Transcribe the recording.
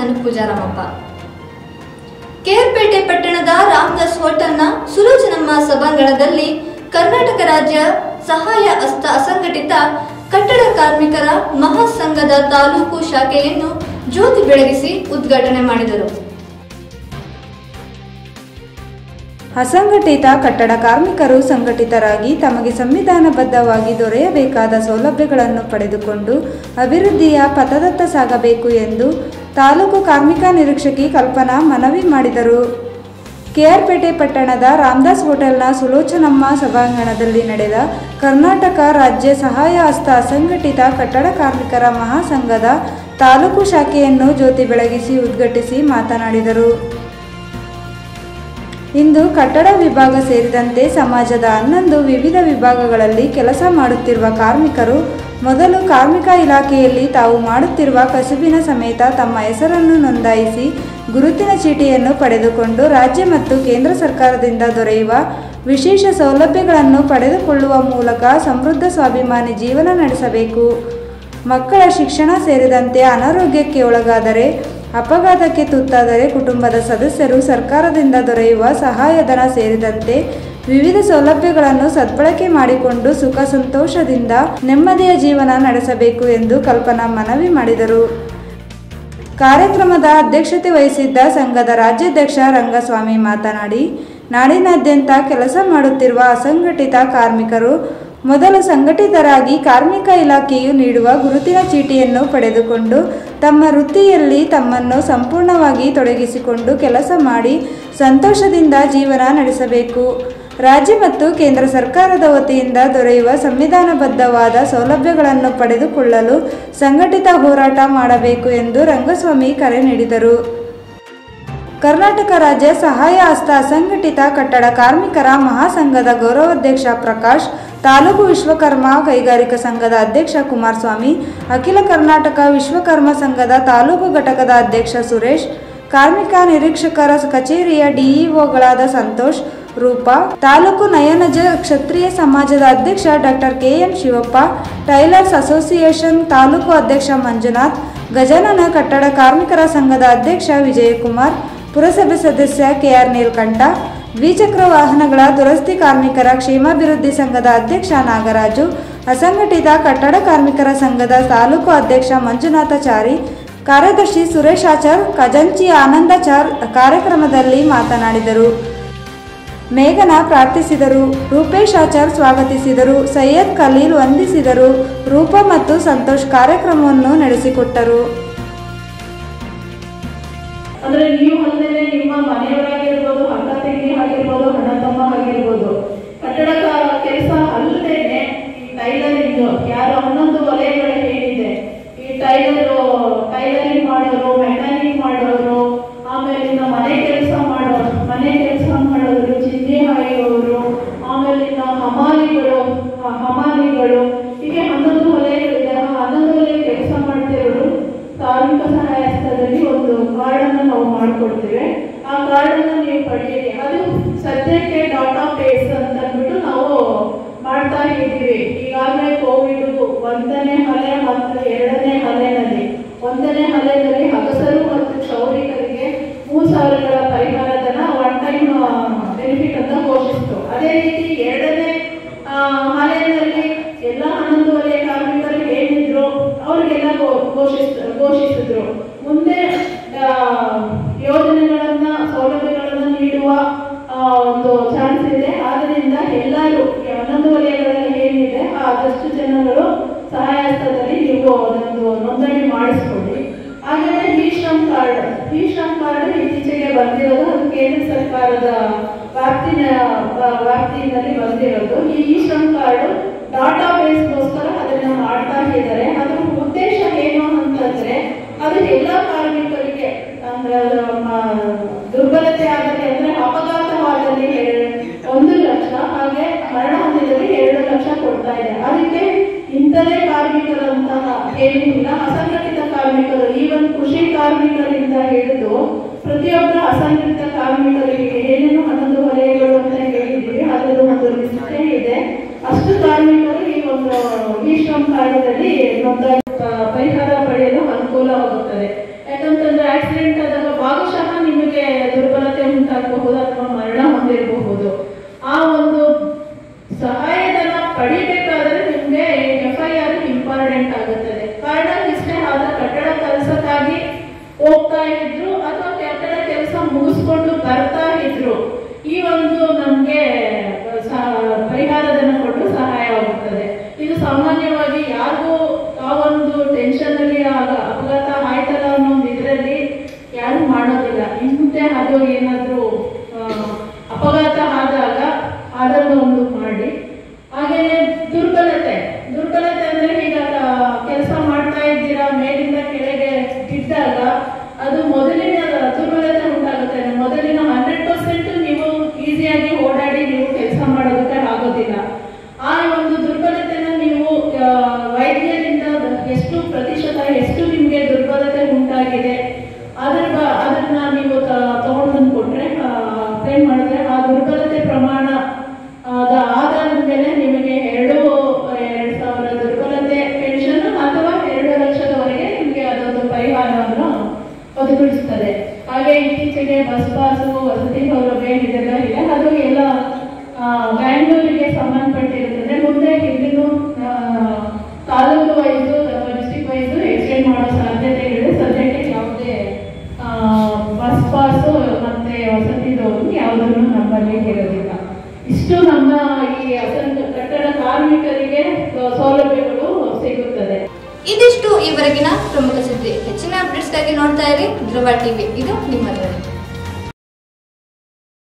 ನಾನು ಪೂಜಾರಾಮಪ್ಪ ಕೇರ್ಪೇಟೆ ಪಟ್ಟಣದ ರಾಮದಾಸ್ ಹೋಟೆಲ್ನ ಸುಲೋಚನಮ್ಮ ಸಭಾಂಗಣದಲ್ಲಿ ಕರ್ನಾಟಕ ರಾಜ್ಯ ಸಹಾಯ ಹಸ್ತ ಅಸಂಘಟಿತ ಕಟ್ಟಡ ಕಾರ್ಮಿಕರ ಮಹಾಸಂಘದ ತಾಲೂಕು ಶಾಖೆಯನ್ನು ಜ್ಯೋತಿ ಬೆಳಗಿಸಿ ಉದ್ಘಾಟನೆ ಮಾಡಿದರು ಅಸಂಘಟಿತ ಕಟ್ಟಡ ಕಾರ್ಮಿಕರು ಸಂಘಟಿತರಾಗಿ ತಮಗೆ ಸಂವಿಧಾನಬದ್ಧವಾಗಿ ದೊರೆಯಬೇಕಾದ ಸೌಲಭ್ಯಗಳನ್ನು ಪಡೆದುಕೊಂಡು ಅಭಿವೃದ್ಧಿಯ ಪಥದತ್ತ ಸಾಗಬೇಕು ಎಂದು ತಾಲೂಕು ಕಾರ್ಮಿಕ ನಿರೀಕ್ಷಕಿ ಕಲ್ಪನಾ ಮನವಿ ಮಾಡಿದರು ಕೆಆರ್ಪೇಟೆ ಪಟ್ಟಣದ ರಾಮದಾಸ್ ಹೋಟೆಲ್ನ ಸುಲೋಚನಮ್ಮ ಸಭಾಂಗಣದಲ್ಲಿ ನಡೆದ ಕರ್ನಾಟಕ ರಾಜ್ಯ ಸಹಾಯ ಹಸ್ತ ಅಸಂಘಟಿತ ಕಟ್ಟಡ ಕಾರ್ಮಿಕರ ಮಹಾಸಂಘದ ತಾಲೂಕು ಶಾಖೆಯನ್ನು ಜ್ಯೋತಿ ಬೆಳಗಿಸಿ ಉದ್ಘಾಟಿಸಿ ಮಾತನಾಡಿದರು ಇಂದು ಕಟ್ಟಡ ವಿಭಾಗ ಸೇರಿದಂತೆ ಸಮಾಜದ ಹನ್ನೊಂದು ವಿವಿಧ ವಿಭಾಗಗಳಲ್ಲಿ ಕೆಲಸ ಮಾಡುತ್ತಿರುವ ಕಾರ್ಮಿಕರು ಮೊದಲು ಕಾರ್ಮಿಕ ಇಲಾಖೆಯಲ್ಲಿ ತಾವು ಮಾಡುತ್ತಿರುವ ಕಸುಬಿನ ಸಮೇತ ತಮ್ಮ ಹೆಸರನ್ನು ನೋಂದಾಯಿಸಿ ಗುರುತಿನ ಚೀಟಿಯನ್ನು ಪಡೆದುಕೊಂಡು ರಾಜ್ಯ ಮತ್ತು ಕೇಂದ್ರ ಸರ್ಕಾರದಿಂದ ದೊರೆಯುವ ವಿಶೇಷ ಸೌಲಭ್ಯಗಳನ್ನು ಪಡೆದುಕೊಳ್ಳುವ ಮೂಲಕ ಸಮೃದ್ಧ ಸ್ವಾಭಿಮಾನಿ ಜೀವನ ನಡೆಸಬೇಕು ಮಕ್ಕಳ ಶಿಕ್ಷಣ ಸೇರಿದಂತೆ ಅನಾರೋಗ್ಯಕ್ಕೆ ಒಳಗಾದರೆ ಅಪಘಾತಕ್ಕೆ ತುತ್ತಾದರೆ ಕುಟುಂಬದ ಸದಸ್ಯರು ಸರ್ಕಾರದಿಂದ ದೊರೆಯುವ ಸಹಾಯಧನ ಸೇರಿದಂತೆ ವಿವಿಧ ಸೌಲಭ್ಯಗಳನ್ನು ಸದ್ಬಳಕೆ ಮಾಡಿಕೊಂಡು ಸುಖ ಸಂತೋಷದಿಂದ ನೆಮ್ಮದಿಯ ಜೀವನ ನಡೆಸಬೇಕು ಎಂದು ಕಲ್ಪನಾ ಮನವಿ ಮಾಡಿದರು ಕಾರ್ಯಕ್ರಮದ ಅಧ್ಯಕ್ಷತೆ ವಹಿಸಿದ್ದ ಸಂಘದ ರಾಜ್ಯಾಧ್ಯಕ್ಷ ರಂಗಸ್ವಾಮಿ ಮಾತನಾಡಿ ನಾಡಿನಾದ್ಯಂತ ಕೆಲಸ ಮಾಡುತ್ತಿರುವ ಅಸಂಘಟಿತ ಕಾರ್ಮಿಕರು ಮೊದಲು ಸಂಘಟಿತರಾಗಿ ಕಾರ್ಮಿಕ ಇಲಾಖೆಯು ನೀಡುವ ಗುರುತಿನ ಚೀಟಿಯನ್ನು ಪಡೆದುಕೊಂಡು ತಮ್ಮ ವೃತ್ತಿಯಲ್ಲಿ ತಮ್ಮನ್ನು ಸಂಪೂರ್ಣವಾಗಿ ತೊಡಗಿಸಿಕೊಂಡು ಕೆಲಸ ಮಾಡಿ ಸಂತೋಷದಿಂದ ಜೀವನ ನಡೆಸಬೇಕು ರಾಜ್ಯ ಮತ್ತು ಕೇಂದ್ರ ಸರ್ಕಾರದ ವತಿಯಿಂದ ದೊರೆಯುವ ಸಂವಿಧಾನಬದ್ಧವಾದ ಸೌಲಭ್ಯಗಳನ್ನು ಪಡೆದುಕೊಳ್ಳಲು ಸಂಘಟಿತ ಹೋರಾಟ ಮಾಡಬೇಕು ಎಂದು ರಂಗಸ್ವಾಮಿ ಕರೆ ನೀಡಿದರು ಕರ್ನಾಟಕ ರಾಜ್ಯ ಸಹಾಯ ಹಸ್ತ ಅಸಂಘಟಿತ ಕಟ್ಟಡ ಕಾರ್ಮಿಕರ ಮಹಾಸಂಘದ ಗೌರವಾಧ್ಯಕ್ಷ ಪ್ರಕಾಶ್ ತಾಲೂಕು ವಿಶ್ವಕರ್ಮ ಕೈಗಾರಿಕಾ ಸಂಘದ ಅಧ್ಯಕ್ಷ ಕುಮಾರಸ್ವಾಮಿ ಅಖಿಲ ಕರ್ನಾಟಕ ವಿಶ್ವಕರ್ಮ ಸಂಘದ ತಾಲೂಕು ಘಟಕದ ಅಧ್ಯಕ್ಷ ಸುರೇಶ್ ಕಾರ್ಮಿಕ ನಿರೀಕ್ಷಕರ ಕಚೇರಿಯ ಡಿಇಒಗಳಾದ ಸಂತೋಷ್ ರೂಪಾ ತಾಲೂಕು ನಯನಜ ಕ್ಷತ್ರಿಯ ಸಮಾಜದ ಅಧ್ಯಕ್ಷ doctor KM Shivappa tailors association taluk ಅಧ್ಯಕ್ಷ ಮಂಜುನಾಥ್ ಗಜಾನನ ಕಟ್ಟಡ ಕಾರ್ಮಿಕರ ಸಂಘದ ಅಧ್ಯಕ್ಷ ವಿಜಯಕುಮಾರ್ ಪುರಸಭೆ ಸದಸ್ಯ ಕೆಆರ್ ನೀಲಕಂಠ ದ್ವಿಚಕ್ರ ವಾಹನಗಳ ದುರಸ್ತಿ ಕಾರ್ಮಿಕರ ಕ್ಷೇಮಾಭಿವೃದ್ಧಿ ಸಂಘದ ಅಧ್ಯಕ್ಷ ನಾಗರಾಜು ಅಸಂಘಟಿತ ಕಟ್ಟಡ ಕಾರ್ಮಿಕರ ಸಂಘದ ತಾಲೂಕು ಅಧ್ಯಕ್ಷ ಮಂಜುನಾಥಚಾರಿ ಕಾರ್ಯದರ್ಶಿ ಸುರೇಶ್ ಆಚಾರ್ ಖಜಂಚಿ ಆನಂದಾಚಾರ್ ಕಾರ್ಯಕ್ರಮದಲ್ಲಿ ಮಾತನಾಡಿದರು ಮೇಘನ ಪ್ರಾರ್ಥಿಸಿದರು ರೂಪೇಶ್ ಆಚಾರ್ ಸ್ವಾಗತಿಸಿದರು ಸೈಯದ್ ಖಲೀಲ್ ವಂದಿಸಿದರು ರೂಪ ಮತ್ತು ಸಂತೋಷ್ ಕಾರ್ಯಕ್ರಮವನ್ನು ನಡೆಸಿಕೊಟ್ಟರು ಅಂದ್ರೆ ನೀವು ಅಲ್ಲದೆ ನಿಮ್ಮ ಮನೆಯವರಾಗಿರ್ಬೋದು ಅಕ್ಕ ತಂಗಿ ಆಗಿರ್ಬೋದು ಅಣ್ಣ ತಮ್ಮ ಆಗಿರ್ಬೋದು ಕಟ್ಟಡ ಕೆಲಸ ಅಲ್ಲದೇನೆ ಈ ಟೈಲರಿಂಗ್ ಯಾರು ಹನ್ನೊಂದು ವಲಯಗಳು ಏನಿದೆ ಈ ಟೈಲರ್ ಟೈಲರಿಂಗ್ ಮಾಡೋರು ಮೆಕ್ಯಾನಿಕ್ ಮಾಡೋರು ಆಮೇಲಿಂದ ಮನೆ ಕೆಲಸ ಮಾಡೋರು ಮನೆ ಕೆಲಸ ಮಾಡೋರು ಚಿಂದಿ ಹಾಯೋರು ಆಮೇಲಿಂದ ಹಮಾಲಿಗಳು ಆ ಹಮಾಲಿಗಳು ಹೀಗೆ ಹನ್ನೊಂದು ವಲಯಗಳಿದೆ ಆ ಹನ್ನೊಂದು ವಲಯ ಕೆಲಸ ಮಾಡ್ತಿರೋರು ಕಾರ್ಮಿಕ ಸಹಾಯಸ್ಥದಲ್ಲಿ ಒಂದು ಕಾರ್ಡನ್ನು ನಾವು ಮಾಡಿಕೊಡ್ತೇವೆ ಆ ಕಾರ್ಡನ್ನು ನೀವು ಪಡೆಯಿರಿ ಅದು ಸದ್ಯಕ್ಕೆ ಡಾಟಾ ಬೇಸ್ ಅಂತ ಅಂದ್ಬಿಟ್ಟು ನಾವು ಮಾಡ್ತಾ ಇದ್ದೀವಿ ಈಗಾಗಲೇ ಕೋವಿಡ್ ಒಂದನೇ ಅಲೆ ಮತ್ತು ಎರಡನೇ ಅಲೆನಲ್ಲಿ ಒಂದನೇ ಅಲೆನಲ್ಲಿ ಅಗಸರು ಮತ್ತು ಕ್ಷೌರಿಕರಿಗೆ ಮೂರು ಸಾವಿರಗಳ ಪರಿಹಾರಧನ ಒನ್ ಟೈಮ್ ಬೆನಿಫಿಟ್ ಅಂತ ಘೋಷಿಸಿತು ಅದೇ ರೀತಿ ಎರಡನೇ ಆ, ಅಲೆಯಲ್ಲಿ ಎಲ್ಲ ಹನ್ನೊಂದು ವಲಯ ಕಾರ್ಮಿಕರು ಏನಿದ್ರು ಅವರಿಗೆಲ್ಲ ಘೋ- ಘೋಷಿಸ್ ಘೋಷಿಸಿದ್ರು ಮುಂದೆ ಆ, ಯೋಜನೆಗಳನ್ನ ಸೌಲಭ್ಯಗಳನ್ನ ನೀಡುವ ಆ, ಒಂದು ಚಾನ್ಸ್ ಇದೆ ಆದ್ರಿಂದ ಎಲ್ಲರೂ ಈ ಹನ್ನೊಂದು ವಲಯಗಳಲ್ಲಿ ಏನಿದೆ ಆದಷ್ಟು ಜನಗಳು ಸಹಾಯಹಸ್ತದಲ್ಲಿ ನೀವು ಅದೊಂದು ನೋಂದಣಿ ಮಾಡಿಸ್ಕೊಳ್ಳಿ ಹಾಗೆಯೇ e Shram card e Shram card ಇತ್ತೀಚೆಗೆ ಬಂದಿರೋದು ಅದು ಕೇಂದ್ರ ಸರ್ಕಾರದ ವ್ಯಾಪ್ತಿನ ವ- ವ್ಯಾಪ್ತಿಯಲ್ಲಿ ಬಂದಿರೋದು ಈ ಇ ಶ್ರಮ್ ಕಾರ್ಡ್ ಡಾಟಾ ಬೇಸ್ಗೋಸ್ಕರ ಅದನ್ನ ಮಾಡ್ತಾ ಇದ್ದಾರೆ ಅದ್ರ ಉದ್ದೇಶ ಏನು ಅಂತಂದ್ರೆ ಅದು ಎಲ್ಲ ಕಾರ್ಮಿಕರಿಗೆ ಅಂದ್ರೆ ಮ- ದುರ್ಬಲತೆ ಆದಲ್ಲಿ ಅಂದ್ರೆ ಅಪಘಾತವಾದಲ್ಲಿ ಎರ- ಒಂದು ಲಕ್ಷ ಹಾಗೆ ಮರಣ ಹೊಂದಿದಲ್ಲಿ ಎರಡು ಲಕ್ಷ ಕೊಡ್ತಾ ಇದೆ ಅದಕ್ಕೆ ಇಂಥದೇ ಕಾರ್ಮಿಕರಂತಹ ಏನಿಲ್ಲ ಅಸಂಘಟಿತ ಕಾರ್ಮಿಕರು ಈವನ್ ಕೃಷಿ ಕಾರ್ಮಿಕರಿಂದ ಹಿಡಿದು ಪ್ರತಿಯೊಬ್ಬರ ಅಸಂಘಟಿತ ಕಾರ್ಮಿಕರಿಗೆ ಏನೇನು ಹನ್ನೊಂದು ವಲಯಗಳು ಅಂತ ಹೇಳಿದ್ವಿ ಅದರದ್ದು ಒಂದು ಲಿಸ್ಟೇ ಇದೆ ಅಷ್ಟು ಕಾರ್ಮಿಕರು ಈ ಒಂದು ಈ ಶ್ರಮ್ ಕಾರ್ಡದಲ್ಲಿ ನೋಂದಾಣಿ ಆ, ಪರಿಹಾರ ಪಡೆಯಲು ಅನುಕೂಲವಾಗುತ್ತದೆ ಯಾಕಂತಂದ್ರೆ ಆಕ್ಸಿಡೆಂಟ್ ಹೋಗ್ತಾ ಇದ್ರು ಅಥವಾ ಕಟ್ಟಡ ಕೆಲಸ ಮುಗಿಸ್ಕೊಂಡು ಬರ್ತಾ ಇದ್ರು ಈ ಒಂದು ನಮ್ಗೆ ಸ- ಪರಿಹಾರಧನ ಕೊಟ್ಟು ಸಹಾಯವಾಗುತ್ತದೆ ಇದು ಸಾಮಾನ್ಯವಾಗಿ ಯಾರಿಗೂ ಆ ಒಂದು ಟೆನ್ಷನ್ ಅಲ್ಲಿ ಆಗ ಅಪಘಾತ ಆಯ್ತಲ್ಲ ಅನ್ನೋ ಒಂದು ಇದರಲ್ಲಿ ಯಾರು ಮಾಡೋದಿಲ್ಲ ಇನ್ ಮುಂದೆ ಅದು ಏನಾದ್ರೂ ಆ, ಅಪಘಾತ ಆದಾಗ ಅದನ್ನು ಒಂದು ಮಾಡಿ ಹಾಗೇನೆ ದುರ್ಬಲತೆ ದುರ್ಬಲತೆ ಅಂದ್ರೆ ಈಗ ಕೆಲಸ ಮಾಡ್ತಾ ಇದ್ದೀರಾ ಮೇಲಿಂದ ಕೆಳಗೆ ಬಿದ್ದಾಗ ಅದು ಮೊದಲಿನ ದುರ್ಬಲತೆ ಉಂಟಾಗುತ್ತೆ ಮೊದಲಿನ ಹಂಡ್ರೆಡ್ ಪರ್ಸೆಂಟ್ ನೀವು ಈಸಿಯಾಗಿ ಓಡಾಡಿ ನೀವು ಕೆಲಸ ಮಾಡೋದಕ್ಕೆ ಆಗೋದಿಲ್ಲ ಆ ಒಂದು ದುರ್ಬಲತೆನ ನೀವು ಆ, ವೈದ್ಯರಿಂದ ಎಷ್ಟು ಪ್ರತಿಶತ ಎಷ್ಟು ನಿಮಗೆ ದುರ್ಬಲತೆ ಉಂಟಾಗಿದೆ ಅದ್ರ ಬ- ಅದನ್ನ ನೀವು ತ- ತಗೊಂಡು ಬಂದು ಕೊಟ್ರೆ ಕ್ಲೈಮ್ ಮಾಡಿದ್ರೆ ಆ ದುರ್ಬಲತೆ ಪ್ರಮಾಣ ಅದ ಆಧಾರದ ಮೇಲೆ ನಿಮಗೆ ಎರಡು ಎರಡು ಸಾವಿರ ದುರ್ಬಲತೆ ಪೆನ್ಷನ್ ಅಥವಾ ಎರಡು ಲಕ್ಷದವರೆಗೆ ನಿಮಗೆ ಅದೊಂದು ಪರಿಹಾರವನ್ನು ಒದಗಿಸ್ತದೆ ಹಾಗೆ ಇತ್ತೀಚೆಗೆ ಬಸ್ ಪಾಸು ವಸತಿ ಸೌಲಭ್ಯ ಇದೆಲ್ಲ ಇದೆ ಅದು ಎಲ್ಲ ಆ, ಬ್ಯಾಂಗ್ಳೂರಿಗೆ ಸಂಬಂಧಪಟ್ಟಿರುತ್ತದೆ ಮುಂದೆ ಇದನ್ನು ಆ, ತಾಲೂಕು ವೈಸು ಅಥವಾ ಡಿಸ್ಟಿಕ್ ವೈಸು ಎಕ್ಸ್ಟೆಂಡ್ ಮಾಡೋ ಸಾಧ್ಯತೆಗಳಿದೆ ಸದ್ಯಕ್ಕೆ ಯಾವುದೇ ಆ, ಬಸ್ ಪಾಸು ಮತ್ತೆ ವಸತಿದವರು ಯಾವುದನ್ನು ನಮ್ಮಲ್ಲಿ ಇರೋದಿಲ್ಲ ಇಷ್ಟು ನಮ್ಮ ಈ ಅಸಂಘ ಕಟ್ಟಡ ಕಾರ್ಮಿಕರಿಗೆ ಸೌಲಭ್ಯಗಳು ಸಿಗುತ್ತದೆ ಇದಿಷ್ಟು ಈವರೆಗಿನ ಪ್ರಮುಖ ಸುದ್ದಿ ಹೆಚ್ಚಿನ ಅಪ್ಡೇಟ್ಸ್ಗಾಗಿ ನೋಡ್ತಾ ಇರಿ ಧ್ರುವ ಟಿವಿ ಇದು ನಿಮ್ಮ ಧ್ವನಿ